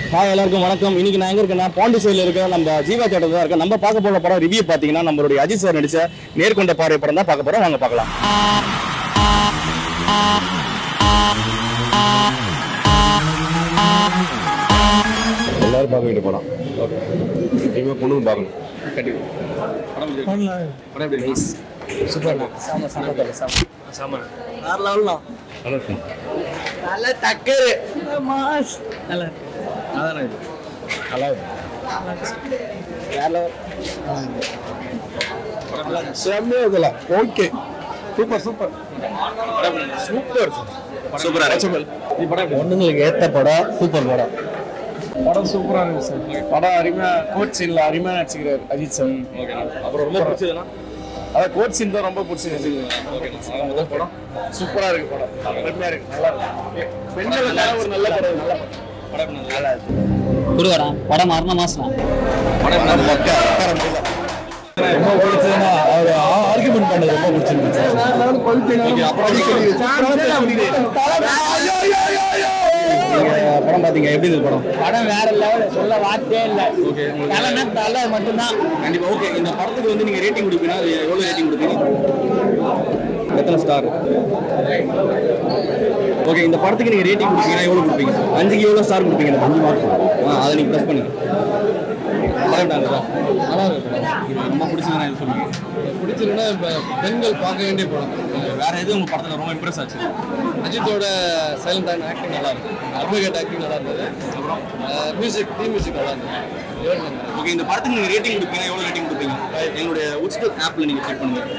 Hi எல்லாருக்கும் வணக்கம் இன்னைக்கு நான் எங்க இருக்கேன்னா பாண்டிச்சேரியில் இருக்க நம்ம ஜீவா தேட்டர் தான் இருக்கேன் நம்ம பார்க்க போற படம் ரிவ்யூ பார்த்தீங்கன்னா நம்மளுடைய அஜித் சார் நடிச்ச நேர்கொண்ட பார்வை படம் தான் பார்க்க போறோம் வாங்க பார்க்கலாம் எல்லாரும் பார்க்க வேண்டிய படம் இனிமே பொண்ணுங்க பார்க்கணும் நல்லா இருக்கும் நல்ல டக்கரு செம்மையா இருக்குல்ல ஓகே சூப்பர் சூப்பர் சூப்பர் சூப்பரா பொண்ணுங்களுக்கு ஏத்த படம் சூப்பர் படம் படம் சூப்பரா இருக்கு சார் படம் அருமையா கோட் சீன்ல அருமையா நடிச்சுக்கிறாரு அஜித் சார் அப்புறம் ரொம்ப பிடிச்சதுன்னா அதான் கோட் சீன் தான் ரொம்ப பிடிச்சிருக்கு அதான் முதல் படம் சூப்பரா இருக்கு படம் அருமையா இருக்கு நல்லா இருக்கு பெண்களுக்கான ஒரு நல்ல படம் நல்ல படம் நல்லா இருக்கு குருவரா படம் மரண மாசம் ரொம்ப பிடிச்சதுன்னா அவர் ஆர்குமெண்ட் பண்ணது ரொம்ப பிடிச்சிருந்துச்சு நீங்க படம் பாத்தீங்க எப்படி இருந்தது படம் படம் வேற லெவல் சொல்ல வார்த்தையே இல்ல தலைனா தலை மட்டும்தான் கண்டிப்பா ஓகே இந்த படத்துக்கு வந்து நீங்க ரேட்டிங் கொடுப்பீங்கன்னா அது எவ்வளவு ரேட்டிங் கொடுப்பீங்க எத்தனை ஸ்டார் ஓகே இந்த படத்துக்கு நீங்க ரேட்டிங் கொடுப்பீங்கன்னா எவ்வளவு கொடுப்பீங்க அஞ்சுக்கு எவ்வளவு ஸ்டார் கொடுப்பீங்க இந்த அஞ்சு மார்க் ஆ அதை நீங்க ப்ரெஸ் பண்ணுங்க படம் எப்படி இருந்ததா? நல்லா இருக்கு படம். இது ரொம்ப பிடிச்சதுன்னா இது சொல்லுங்க பிடிச்சிருந்தா இப்போ பெண்கள் பார்க்க வேண்டிய படம் வேற எது உங்க படத்துல ரொம்ப இம்ப்ரெஸ் ஆச்சு அஜித்தோட சைலண்டான ஆக்டிங் நல்லா இருக்கு அட்வொகேட் ஆக்டிங் நல்லா இருந்தது அப்புறம் மியூசிக் தீ மியூசிக் நல்லா இருந்தது ஓகே இந்த படத்துக்கு நீங்க ரேட்டிங் கொடுப்பீங்கன்னா எவ்வளவு ரேட்டிங் கொடுப்பீங்க எங்களுடைய உட்ஸ்டர் ஆப்ல நீங்க செக் பண்ணுங்க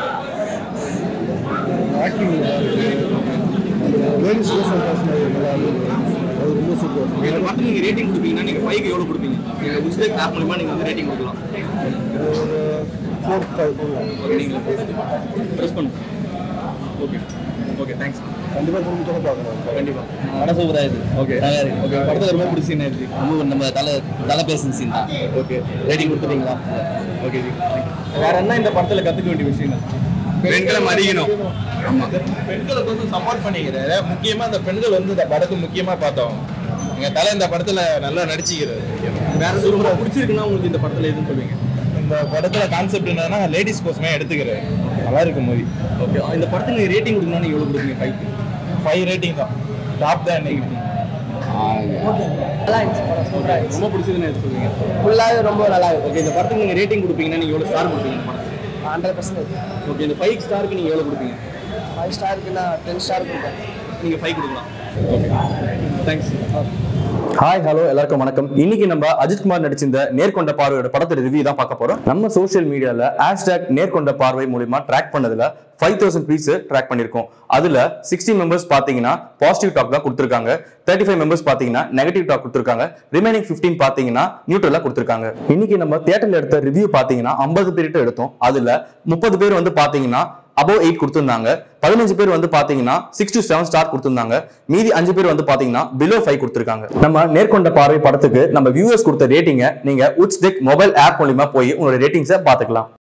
ஆக்டிங் லேடிஸ் அது ரொம்ப சூப்பர் ஓகே இந்த படத்துக்கு நீங்க ரேட்டிங் கொடுப்பீங்கன்னா நீங்க ஃபைவ்க்கு எவ்வளவு கொடுப்பீங்க எங்க உட்ஸ்டர் ஆப் மூலமா நீங்க வந்து ரேட்டிங் கொடுக்கலாம் ஃபோர் ஃபைவ் ஓகே நீங்க ப்ரெஸ் பண்ணுங்க ஓகே ஓகே தேங்க்ஸ் கண்டிப்பாக குடும்பத்தோட பார்க்கணும் கண்டிப்பா படம் சூப்பரா இருக்கு ஓகே நல்லா இருக்கு ஓகே படத்துல ரொம்ப பிடிச்ச சீனா இருக்கு ரொம்ப நம்ம தலை தலை பேசுன சீன் தான் ஓகே ரேட்டிங் கொடுத்துட்டீங்களா ஓகே வேற என்ன இந்த படத்துல கத்துக்க வேண்டிய விஷயம் பெண்களை மதிக்கணும் ஆமா பெண்களுக்கு வந்து சப்போர்ட் பண்ணிக்கிறாரு முக்கியமா இந்த பெண்கள் வந்து இந்த படத்துக்கு முக்கியமா பார்த்தோம் எங்க தலை இந்த படத்துல நல்லா நடிச்சுக்கிறாரு வேற எது ரொம்ப பிடிச்சிருக்குன்னா உங்களுக்கு இந்த படத்துல எதுன்னு சொல்லுவீங்க இந்த படத்துல கான்செப்ட் என்னன்னா லேடிஸ் கோசமே எடுத்துக்கிறாரு நல்லா இருக்கு மூவி ஓகே இந்த படத்துக்கு நீங்க ரேட்டிங் கொடுக்கணும்னா நீங்க எவ்வளவு கொடுப்பீங்க ஃபைவ்க்கு ஃபைவ் ரேட்டிங் தான் டாப் தான் இன்னைக்கு ரொம்ப பிடிச்சதுன்னு எது சொல்லுவீங்க ஃபுல்லாவே ரொம்ப நல்லா இருக்கு ஓகே இந்த படத்துக்கு நீங்க ரேட்டிங் கொடுப்பீங்கன்னா நீங்க எவ்வளவு ஸ்டார் கொடுப்பீங்க இந்த படத்துக்கு ஹண்ட்ரட் பர்சன்டேஜ் ஓகே இந்த ஃபைவ் ஸ்டாருக்கு நீங்க எவ்வளவு கொடுப்பீங்க ஃபைவ் ஸ்டாருக்கு நான் டென் ஸ்டார் கொடுப்பேன் நீங்க ஃபைவ் கொடுக்கலாம் ஓகே தேங்க்ஸ் ஹாய் ஹலோ எல்லாருக்கும் வணக்கம் இன்னைக்கு நம்ம அஜித்குமார் நடிச்சிருந்த நேர்கொண்ட பார்வையோட படத்தோட ரிவ்யூ தான் பார்க்க போறோம் நம்ம சோஷியல் மீடியால ஹேஷ்டாக் நேர்கொண்ட பார்வை மூலியமா ட்ராக் பண்ணதுல ஃபைவ் தௌசண்ட் பீஸ் ட்ராக் பண்ணிருக்கோம் அதுல சிக்ஸ்டி மெம்பர்ஸ் பாத்தீங்கன்னா பாசிட்டிவ் டாக் தான் கொடுத்துருக்காங்க தேர்ட்டி ஃபைவ் மெம்பர்ஸ் பாத்தீங்கன்னா நெகட்டிவ் டாக் கொடுத்துருக்காங்க ரிமைனிங் ஃபிஃப்டீன் பாத்தீங்கன்னா நியூட்ரலா கொடுத்துருக்காங்க இன்னைக்கு நம்ம தியேட்டர்ல எடுத்த ரிவ்யூ பாத்தீங்கன்னா ஐம்பது பேர்கிட்ட எடுத்தோம் அதுல முப்பது பேர் வந்து பாத்தீங்கன்னா அபோவ் எயிட் கொடுத்திருந்தாங்க பதினஞ்சு பேர் வந்து பாத்தீங்கன்னா சிக்ஸ் டு செவன் ஸ்டார் கொடுத்திருந்தாங்க மீதி அஞ்சு பேர் வந்து பாத்தீங்கன்னா பிலோ ஃபைவ் கொடுத்திருக்காங்க நம்ம நேர்கொண்ட பார்வை படத்துக்கு நம்ம வியூவர்ஸ் கொடுத்த ரேட்டிங்கை நீங்க உட்ஸ் டெக் மொபைல் ஆப் மூலியமா போய் உங்களோட ரேட்டிங்ஸை பாத்துக்கலாம்